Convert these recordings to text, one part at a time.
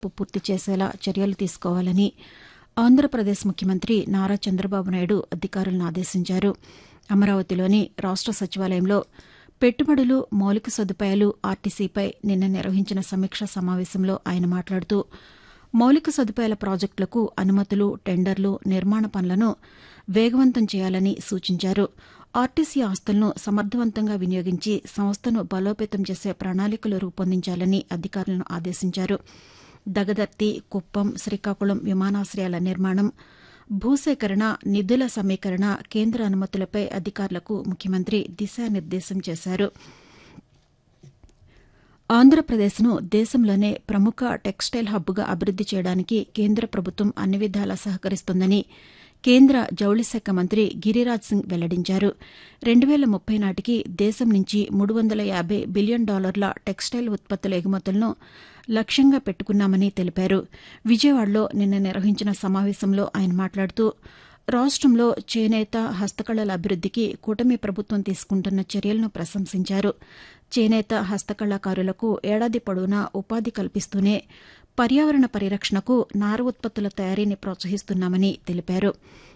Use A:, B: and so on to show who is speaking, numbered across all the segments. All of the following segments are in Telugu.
A: పూర్తి చేసేలా చర్యలు తీసుకోవాలని ఆంధ్రప్రదేశ్ ముఖ్యమంత్రి నారా చంద్రబాబు నాయుడు అధికారులను ఆదేశించారు అమరావతిలోని రాష్ట సచివాలయంలో పెట్టుబడులు మౌలిక సదుపాయాలు ఆర్టీసీపై నిన్న నిర్వహించిన సమీక్షా సమావేశంలో ఆయన మాట్లాడుతూ మౌలిక సదుపాయాల ప్రాజెక్టులకు అనుమతులు టెండర్లు నిర్మాణ పనులను వేగవంతం చేయాలని సూచించారు ఆర్టీసీ ఆస్తులను సమర్థవంతంగా వినియోగించి సంస్థను బలోపేతం చేసే ప్రణాళికలు రూపొందించాలని అధికారులను ఆదేశించారు దగదర్తి కుప్పం శ్రీకాకుళం విమానాశ్రయాల నిర్మాణం భూసేకరణ నిధుల సమీకరణ కేంద్ర అనుమతులపై అధికారులకు ముఖ్యమంత్రి దిశానిర్దేశం చేశారు ఆంధ్రప్రదేశ్ను దేశంలోనే ప్రముఖ టెక్స్టైల్ హబ్గా అభివృద్ది చేయడానికి కేంద్ర ప్రభుత్వం అన్ని విధాలా సహకరిస్తోందని కేంద్ర జౌళి శాఖ మంత్రి గిరిరాజ్ సింగ్ వెల్లడించారు రెండు వేల ముప్పై నాటికి దేశం నుంచి మూడు వందల యాబై బిలియన్ డాలర్ల టెక్స్టైల్ ఉత్పత్తుల ఎగుమతులను లక్ష్యంగా పెట్టుకున్నామని తెలిపారు విజయవాడలో నిన్న నిర్వహించిన సమావేశంలో ఆయన మాట్లాడుతూ రాష్టంలో చేనేత హస్తకళల అభివృద్దికి కూటమి ప్రభుత్వం తీసుకుంటున్న చర్యలను ప్రశంసించారు చేనేత హస్తకళాకారులకు ఏడాది పొడవునా ఉపాధి కల్పిస్తూనే పర్యావరణ పరిరక్షణకు నార ఉత్పత్తుల తయారీని ప్రోత్సహిస్తున్నామని తెలిపారు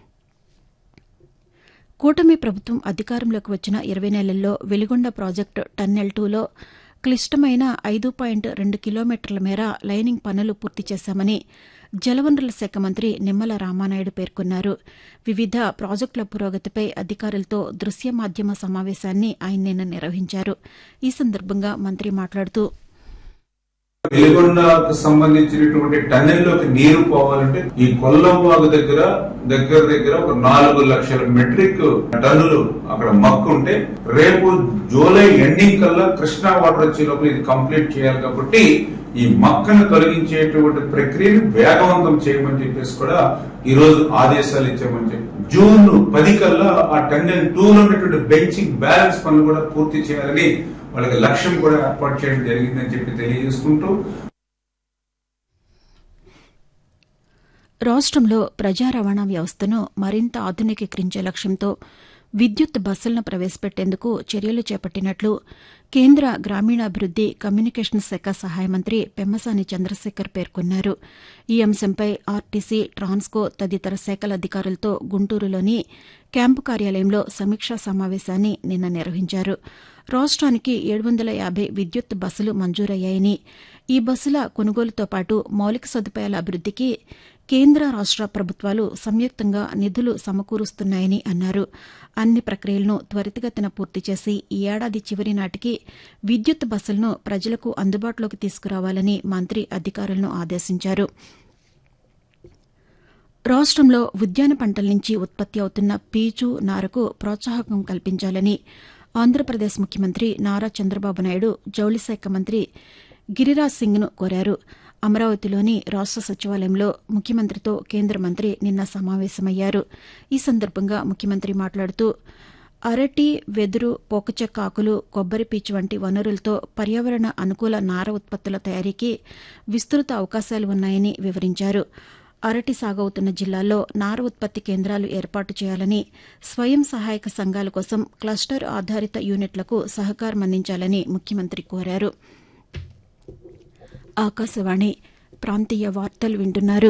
A: కూటమి ప్రభుత్వం అధికారంలోకి వచ్చిన ఇరవై నెలల్లో వెలిగొండ ప్రాజెక్టు టన్నెల్ టూలో క్లిష్టమైన ఐదు పాయింట్ రెండు కిలోమీటర్ల మేర లైనింగ్ పనులు పూర్తి చేశామని జలవనరుల శాఖ మంత్రి నిమ్మల రామానాయుడు పేర్కొన్నారు వివిధ ప్రాజెక్టుల పురోగతిపై అధికారులతో దృశ్య మాధ్యమ సమావేశాన్ని ఆయన నిన్న నిర్వహించారు ఈ సందర్భంగా మంత్రి మాట్లాడుతూ
B: వెలిగొండకు సంబంధించినటువంటి టన్నెల్లోకి నీరు పోవాలంటే ఈ కొల్లం వాగు దగ్గర దగ్గర దగ్గర ఒక నాలుగు లక్షల మెట్రిక్ టన్నులు అక్కడ మక్కు ఉంటే రేపు జూలై ఎండింగ్ కల్లా కృష్ణా వాటర్ వచ్చే లోపల ఇది కంప్లీట్ చేయాలి కాబట్టి ఈ మక్కను తొలగించేటువంటి ప్రక్రియను వేగవంతం చేయమని చెప్పేసి కూడా ఈ రోజు ఆదేశాలు ఇచ్చామని చెప్పి జూన్ పది కల్లా ఆ టన్నెల్ టూ లో ఉన్నటువంటి బెంచింగ్ బ్యాలెన్స్ పనులు కూడా పూర్తి చేయాలని వాళ్ళకి లక్ష్యం కూడా ఏర్పాటు చేయడం జరిగిందని చెప్పి తెలియజేసుకుంటూ
A: రాష్టంలో ప్రజా రవాణా వ్యవస్థను మరింత ఆధునికీకరించే లక్ష్యంతో విద్యుత్ బస్సులను ప్రవేశపెట్టేందుకు చర్యలు చేపట్టినట్లు కేంద్ర గ్రామీణాభివృద్ది కమ్యూనికేషన్ శాఖ సహాయ మంత్రి పెమ్మసాని చంద్రశేఖర్ పేర్కొన్నారు ఈ అంశంపై ఆర్టీసీ ట్రాన్స్కో తదితర శాఖల అధికారులతో గుంటూరులోని క్యాంపు కార్యాలయంలో సమీక్షా సమావేశాన్ని నిన్న నిర్వహించారు రాష్ట్రానికి ఏడు వందల యాబై విద్యుత్ బస్సులు మంజూరయ్యాయని ఈ బస్సుల కొనుగోలుతో పాటు మౌలిక సదుపాయాల అభివృద్దికి కేంద్ర రాష్ట ప్రభుత్వాలు సంయుక్తంగా నిధులు సమకూరుస్తున్నాయని అన్నారు అన్ని ప్రక్రియలను త్వరితగతిన పూర్తి చేసి ఈ ఏడాది చివరి నాటికి విద్యుత్ బస్సులను ప్రజలకు అందుబాటులోకి తీసుకురావాలని మంత్రి అధికారులను ఆదేశించారు రాష్టంలో ఉద్యాన పంటల నుంచి ఉత్పత్తి అవుతున్న పీచు నారకు ప్రోత్సాహకం కల్పించాలని ఆంధ్రప్రదేశ్ ముఖ్యమంత్రి నారా చంద్రబాబు నాయుడు జౌళి శాఖ మంత్రి గిరిరాజ్ సింగ్ను కోరారు అమరావతిలోని రాష్ట సచివాలయంలో ముఖ్యమంత్రితో కేంద్ర మంత్రి నిన్న సమావేశమయ్యారు ఈ సందర్భంగా ముఖ్యమంత్రి మాట్లాడుతూ అరటి వెదురు పోకచెక్క ఆకులు కొబ్బరి పీచు వంటి వనరులతో పర్యావరణ అనుకూల నార ఉత్పత్తుల తయారీకి విస్తృత అవకాశాలు ఉన్నాయని వివరించారు అరటి సాగవుతున్న జిల్లాల్లో నార ఉత్పత్తి కేంద్రాలు ఏర్పాటు చేయాలని స్వయం సహాయక సంఘాల కోసం క్లస్టర్ ఆధారిత యూనిట్లకు సహకారం అందించాలని ముఖ్యమంత్రి కోరారు ఆకాశవాణి ప్రాంతీయ వార్తలు వింటున్నారు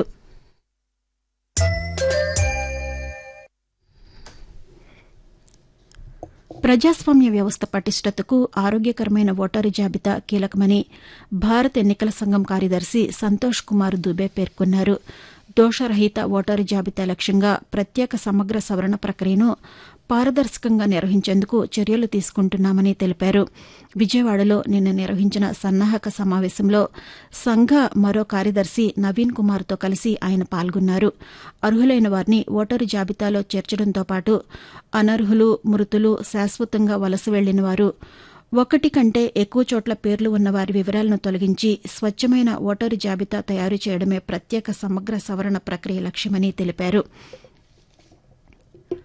A: ప్రజాస్వామ్య వ్యవస్థ పటిష్టతకు ఆరోగ్యకరమైన ఓటరు జాబితా కీలకమని భారత ఎన్నికల సంఘం కార్యదర్శి సంతోష్ కుమార్ దుబే పేర్కొన్నారు దోషరహిత ఓటరు జాబితా లక్ష్యంగా ప్రత్యేక సమగ్ర సవరణ ప్రక్రియను పారదర్శకంగా నిర్వహించేందుకు చర్యలు తీసుకుంటున్నామని తెలిపారు విజయవాడలో నిన్న నిర్వహించిన సన్నాహక సమావేశంలో సంఘ మరో కార్యదర్శి నవీన్ కుమార్తో కలిసి ఆయన పాల్గొన్నారు అర్హులైన వారిని ఓటరు జాబితాలో చేర్చడంతో పాటు అనర్హులు మృతులు శాశ్వతంగా వలస వెళ్లిన వారు ఒకటి కంటే ఎక్కువ చోట్ల పేర్లు ఉన్న వారి వివరాలను తొలగించి స్వచ్ఛమైన ఓటరు జాబితా తయారు చేయడమే ప్రత్యేక సమగ్ర సవరణ ప్రక్రియ లక్ష్యమని తెలిపారు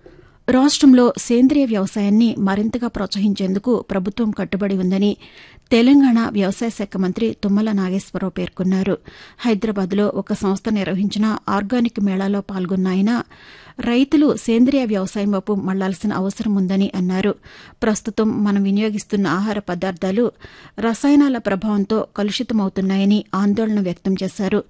A: రాష్టంలో సేంద్రియ వ్యవసాయాన్ని మరింతగా ప్రోత్సహించేందుకు ప్రభుత్వం కట్టుబడి ఉందని తెలంగాణ వ్యవసాయ శాఖ మంత్రి తుమ్మల నాగేశ్వరరావు పేర్కొన్నారు హైదరాబాద్లో ఒక సంస్థ నిర్వహించిన ఆర్గానిక్ మేళాలో పాల్గొన్న ఆయన రైతులు సేంద్రియ వ్యవసాయం వైపు మళ్లాల్సిన అవసరం ఉందని అన్నారు ప్రస్తుతం మనం వినియోగిస్తున్న ఆహార పదార్థాలు రసాయనాల ప్రభావంతో కలుషితమవుతున్నాయని ఆందోళన వ్యక్తం చేశారు